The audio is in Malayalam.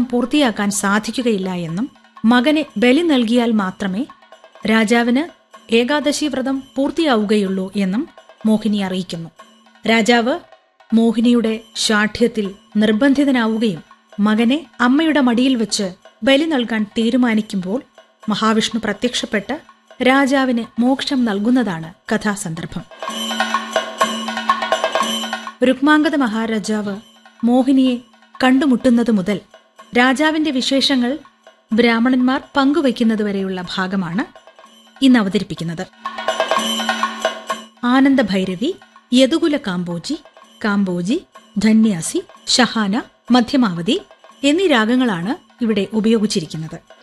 പൂർത്തിയാക്കാൻ സാധിക്കുകയില്ല എന്നും മകനെ ബലി നൽകിയാൽ മാത്രമേ രാജാവിന് ഏകാദശി വ്രതം പൂർത്തിയാവുകയുള്ളൂ എന്നും മോഹിനി അറിയിക്കുന്നു രാജാവ് മോഹിനിയുടെ ശാഠ്യത്തിൽ നിർബന്ധിതനാവുകയും മകനെ അമ്മയുടെ മടിയിൽ വെച്ച് ബലി നൽകാൻ തീരുമാനിക്കുമ്പോൾ മഹാവിഷ്ണു പ്രത്യക്ഷപ്പെട്ട് രാജാവിന് മോക്ഷം നൽകുന്നതാണ് കഥാസന്ദർഭം രുക്മാംഗത മഹാരാജാവ് മോഹിനിയെ കണ്ടുമുട്ടുന്നത് മുതൽ രാജാവിന്റെ വിശേഷങ്ങൾ ബ്രാഹ്മണന്മാർ പങ്കുവയ്ക്കുന്നതുവരെയുള്ള ഭാഗമാണ് ഇന്ന് അവതരിപ്പിക്കുന്നത് ആനന്ദഭൈരവി യദുകുല കാമ്പോജി കാമ്പോജി ധന്യാസി ഷഹാന മധ്യമാവതി എന്നീ രാഗങ്ങളാണ് ഇവിടെ ഉപയോഗിച്ചിരിക്കുന്നത്